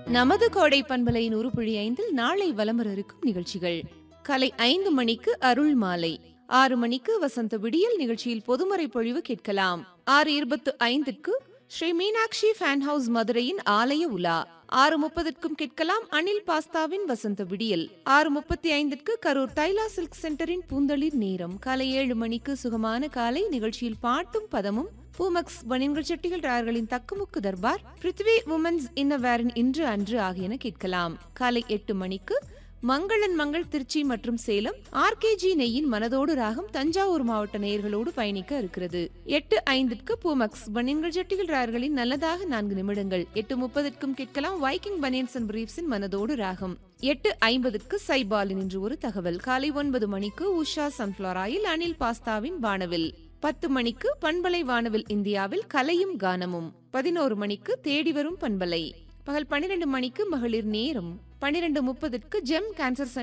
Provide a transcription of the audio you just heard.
நமது கோடை பண்பலை நூறு புள்ளி ஐந்தில் நாளை வலம் வர இருக்கும் நிகழ்ச்சிகள் காலை ஐந்து மணிக்கு அருள் மாலை ஆறு மணிக்கு வசந்த விடியல் நிகழ்ச்சியில் பொதுமறை பொழிவு கேட்கலாம் ஆறு இருபத்து ஐந்திற்கு ஸ்ரீ மீனாட்சி ஃபேன் ஹவுஸ் மதுரையின் ஆலய உலா ஆறு முப்பதற்கும் கேட்கலாம் அனில் பாஸ்தாவின் வசந்த விடியல் ஆறு முப்பத்தி ஐந்திற்கு கரூர் தைலா சில்க் சென்டரின் பூந்தளிர் நேரம் காலை ஏழு மணிக்கு சுகமான காலை நிகழ்ச்சியில் பாட்டும் பதமும் பூமக்ஸ் வணிகங்கள் செட்டிகள் ராயர்களின் தக்குமுக்கு தர்பார் பிருத்வி உமன்ஸ் இன்னவேரின் இன்று அன்று ஆகியன கேட்கலாம் காலை எட்டு மணிக்கு மங்களன் மங்கள் திருச்சி மற்றும் சேலம் ஆர்கேஜி நெய்யின் மனதோடு ராகம் தஞ்சாவூர் மாவட்ட நேயர்களோடு பயணிக்க இருக்கிறது எட்டு ஐந்திற்கு பூமக்ஸ் பனியன்கள் ஜட்டிகள் ராயர்களின் நல்லதாக நான்கு நிமிடங்கள் எட்டு முப்பதற்கும் கேட்கலாம் வைக்கிங் பனியன்ஸ் அண்ட் பிரீஃப்ஸின் மனதோடு ராகம் எட்டு ஐம்பதுக்கு சைபாலின் என்று ஒரு தகவல் காலை ஒன்பது மணிக்கு உஷா சன்ஃபிளவர் ஆயில் அனில் பாஸ்தாவின் வானவில் பத்து மணிக்கு பண்பலை வானவில் இந்தியாவில் கலையும் கானமும் பதினோரு மணிக்கு தேடி வரும் பண்பலை பகல் பன்னிரண்டு மணிக்கு மகளிர் நேரம் பன்னிரண்டு முப்பதுக்கு ஜெம் கேன்சர்